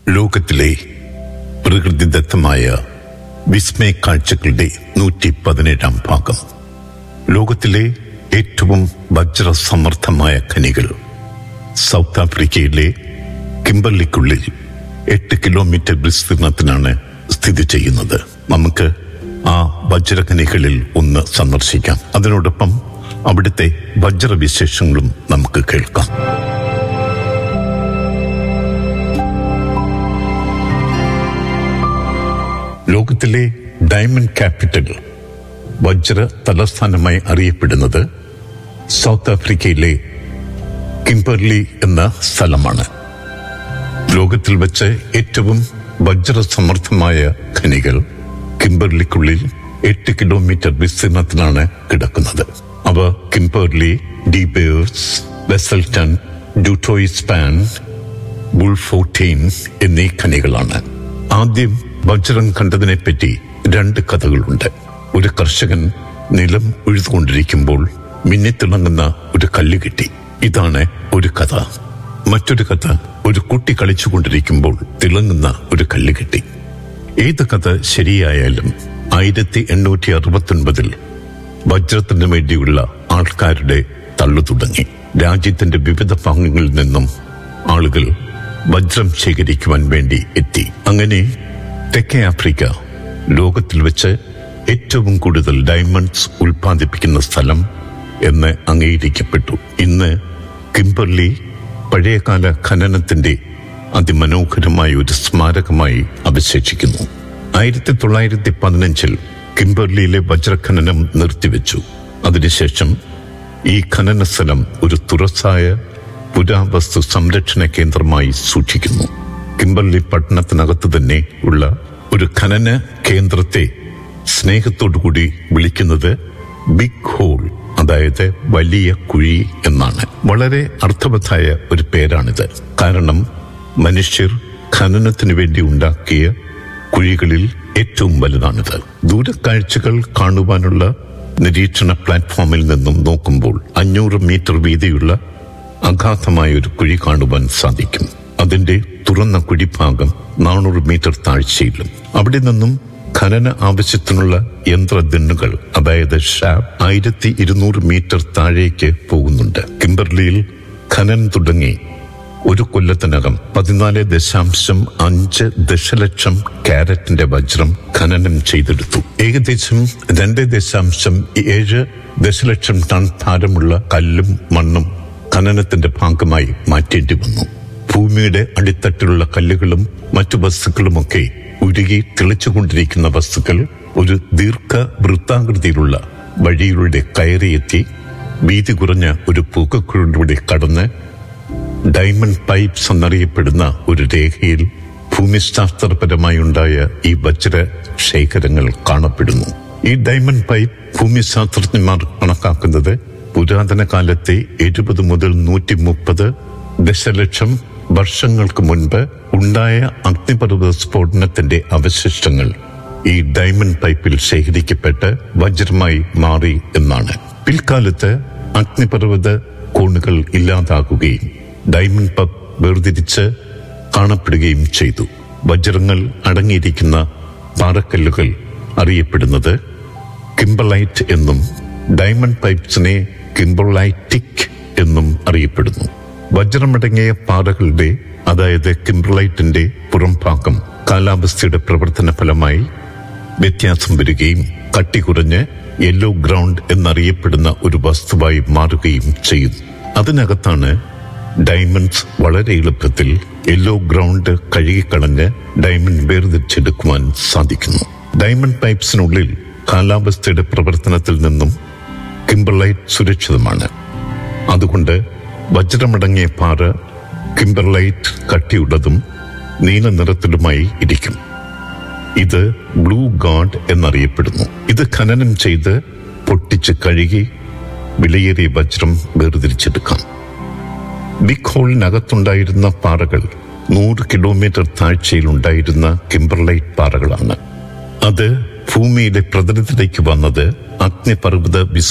ലോകത്തിലെ പ്രകൃതിദത്തമായ വിസ്മയ കാഴ്ചകളുടെ നൂറ്റി പതിനേഴാം ഭാഗം ലോകത്തിലെ ഏറ്റവും വജ്രസമർത്ഥമായ ഖനികൾ സൗത്ത് ആഫ്രിക്കയിലെ കിംബർലിക്കുള്ളിൽ എട്ട് കിലോമീറ്റർ വിസ്തീർണത്തിനാണ് സ്ഥിതി ചെയ്യുന്നത് നമുക്ക് ആ വജ്രഖനികളിൽ ഒന്ന് സന്ദർശിക്കാം അതിനോടൊപ്പം അവിടുത്തെ വജ്രവിശേഷങ്ങളും നമുക്ക് കേൾക്കാം ലോകത്തിലെ ഡയമണ്ട് ക്യാപിറ്റൽ വജ്ര തലസ്ഥാനമായി അറിയപ്പെടുന്നത് സൗത്ത് ആഫ്രിക്കയിലെ കിംബർലി എന്ന സ്ഥലമാണ് ലോകത്തിൽ വെച്ച് ഏറ്റവും വജ്രസമർത്ഥമായ ഖനികൾ കിംബർലിക്കുള്ളിൽ എട്ട് കിലോമീറ്റർ വിസ്തീർണത്തിലാണ് കിടക്കുന്നത് അവ കിംബർലി ഡിബേഴ്സ് വെസൽട്ടൺ ഡ്യൂട്ടോയിസ്പാൻ ബുൾഫോർട്ടീൻ എന്നീ ഖനികളാണ് ആദ്യം വജ്രം കണ്ടതിനെപ്പറ്റി രണ്ട് കഥകളുണ്ട് ഒരു കർഷകൻ നിലം ഉഴുതുകൊണ്ടിരിക്കുമ്പോൾ മിന്നിത്തിളങ്ങുന്ന ഒരു കല്ല് കിട്ടി ഇതാണ് ഒരു കഥ മറ്റൊരു കഥ ഒരു കുട്ടി കളിച്ചുകൊണ്ടിരിക്കുമ്പോൾ തിളങ്ങുന്ന ഒരു കല്ല് കിട്ടി ഏത് കഥ ശരിയായാലും ആയിരത്തി എണ്ണൂറ്റി അറുപത്തൊൻപതിൽ വജ്രത്തിന് വേണ്ടിയുള്ള ആൾക്കാരുടെ തള്ളു തുടങ്ങി രാജ്യത്തിന്റെ വിവിധ ഭാഗങ്ങളിൽ നിന്നും ആളുകൾ വജ്രം ശേഖരിക്കുവാൻ വേണ്ടി എത്തി അങ്ങനെ തെക്കേ ആഫ്രിക്ക ലോകത്തിൽ വെച്ച് ഏറ്റവും കൂടുതൽ ഡയമണ്ട്സ് ഉൽപ്പാദിപ്പിക്കുന്ന സ്ഥലം എന്ന് അംഗീകരിക്കപ്പെട്ടു ഇന്ന് കിംബർലി പഴയകാല ഖനനത്തിന്റെ അതിമനോഹരമായ ഒരു സ്മാരകമായി അവശേഷിക്കുന്നു ആയിരത്തി തൊള്ളായിരത്തി പതിനഞ്ചിൽ കിംബർലിയിലെ വജ്രഖനനം നിർത്തിവെച്ചു അതിനുശേഷം ഈ ഖനന സ്ഥലം ഒരു തുറസായ പുരാവസ്തു സംരക്ഷണ കേന്ദ്രമായി സൂക്ഷിക്കുന്നു കിംബർലി പട്ടണത്തിനകത്ത് തന്നെ ഉള്ള ഒരു ഖനന കേന്ദ്രത്തെ സ്നേഹത്തോടുകൂടി വിളിക്കുന്നത് ബിഗ് ഹോൾ അതായത് വലിയ കുഴി എന്നാണ് വളരെ അർത്ഥവത്തായ ഒരു പേരാണിത് കാരണം മനുഷ്യർ ഖനനത്തിന് വേണ്ടി ഉണ്ടാക്കിയ കുഴികളിൽ ഏറ്റവും വലുതാണിത് ദൂരക്കാഴ്ചകൾ കാണുവാനുള്ള നിരീക്ഷണ പ്ലാറ്റ്ഫോമിൽ നിന്നും നോക്കുമ്പോൾ അഞ്ഞൂറ് മീറ്റർ വീതിയുള്ള അഗാധമായ ഒരു കുഴി കാണുവാൻ സാധിക്കും അതിന്റെ തുറന്ന കുഴിഭാഗം നാനൂറ് മീറ്റർ താഴ്ചയിലും അവിടെ നിന്നും ഖനന ആവശ്യത്തിനുള്ള യന്ത്രദിണ്ണുകൾ അതായത് ഷാബ് ആയിരത്തി ഇരുന്നൂറ് മീറ്റർ താഴേക്ക് പോകുന്നുണ്ട് കിംബർലിയിൽ ഖനനം തുടങ്ങി ഒരു കൊല്ലത്തിനകം പതിനാല് ദശാംശം അഞ്ച് ദശലക്ഷം കാരറ്റിന്റെ വജ്രം ഖനനം ചെയ്തെടുത്തു ഏകദേശം രണ്ട് ദശാംശം ഏഴ് ദശലക്ഷം ടൺ ഭാരമുള്ള കല്ലും മണ്ണും ഖനനത്തിന്റെ ഭാഗമായി മാറ്റേണ്ടി വന്നു ഭൂമിയുടെ അടിത്തട്ടിലുള്ള കല്ലുകളും മറ്റു വസ്തുക്കളുമൊക്കെ ഉരുകി തിളച്ചുകൊണ്ടിരിക്കുന്ന വസ്തുക്കൾ ഒരു ദീർഘ വൃത്താകൃതിയിലുള്ള വഴിയിലൂടെ കയറിയെത്തി വീതി കുറഞ്ഞ ഒരു പൂക്കക്കുഴിലൂടെ കടന്ന് ഡയമണ്ട് പൈപ്സ് എന്നറിയപ്പെടുന്ന ഒരു രേഖയിൽ ഭൂമിശാസ്ത്രപരമായി ഉണ്ടായ ഈ വജ്ര ശേഖരങ്ങൾ കാണപ്പെടുന്നു ഈ ഡയമണ്ട് പൈപ്പ് ഭൂമിശാസ്ത്രജ്ഞന്മാർ കണക്കാക്കുന്നത് പുരാതന കാലത്തെ എഴുപത് മുതൽ നൂറ്റി മുപ്പത് ദശലക്ഷം വർഷങ്ങൾക്ക് മുൻപ് ഉണ്ടായ അഗ്നിപർവ്വത സ്ഫോടനത്തിന്റെ അവശിഷ്ടങ്ങൾ ഈ ഡയമണ്ട് പൈപ്പിൽ ശേഖരിക്കപ്പെട്ട് വജ്രമായി മാറി എന്നാണ് പിൽക്കാലത്ത് അഗ്നിപർവ്വത കോണുകൾ ഇല്ലാതാകുകയും ഡയമണ്ട് പബ് വേർതിരിച്ച് കാണപ്പെടുകയും ചെയ്തു വജ്രങ്ങൾ അടങ്ങിയിരിക്കുന്ന പാറക്കല്ലുകൾ അറിയപ്പെടുന്നത് കിംബലൈറ്റ് എന്നും ഡയമണ്ട് പൈപ്സിനെ കിംബലൈറ്റിക് എന്നും അറിയപ്പെടുന്നു വജ്രമടങ്ങിയ പാറകളുടെ അതായത് കിംബലൈറ്റിന്റെ പുറംഭാഗം കാലാവസ്ഥയുടെ പ്രവർത്തന ഫലമായി വ്യത്യാസം വരികയും കട്ടി കുറഞ്ഞ് യെല്ലോ ഗ്രൗണ്ട് എന്നറിയപ്പെടുന്ന ഒരു വസ്തുവായി മാറുകയും ചെയ്യുന്നു അതിനകത്താണ് ഡയമണ്ട്സ് വളരെ എളുപ്പത്തിൽ യെല്ലോ ഗ്രൗണ്ട് കഴുകിക്കളഞ്ഞ് ഡയമണ്ട് വേർതിരിച്ചെടുക്കുവാൻ സാധിക്കുന്നു ഡയമണ്ട് പൈപ്സിനുള്ളിൽ കാലാവസ്ഥയുടെ പ്രവർത്തനത്തിൽ നിന്നും കിംബർലൈറ്റ് സുരക്ഷിതമാണ് അതുകൊണ്ട് വജ്രമടങ്ങിയ പാറ കിംബർലൈറ്റ് കട്ടിയുള്ളതും നീല നിറത്തിലുമായി ഇരിക്കും ഇത് ബ്ലൂ ഗാഡ് എന്നറിയപ്പെടുന്നു ഇത് ഖനനം ചെയ്ത് പൊട്ടിച്ച് കഴുകി വിലയേറിയ വജ്രം വേർതിരിച്ചെടുക്കാം ബിഗ് ഹോളിനകത്തുണ്ടായിരുന്ന പാറകൾ നൂറ് കിലോമീറ്റർ താഴ്ചയിൽ ഉണ്ടായിരുന്ന കിംബർലൈറ്റ് പാറകളാണ് അത് ഭൂമിയിലെ പ്രതലത്തിലേക്ക് വന്നത് അഗ്നിപർവ്വത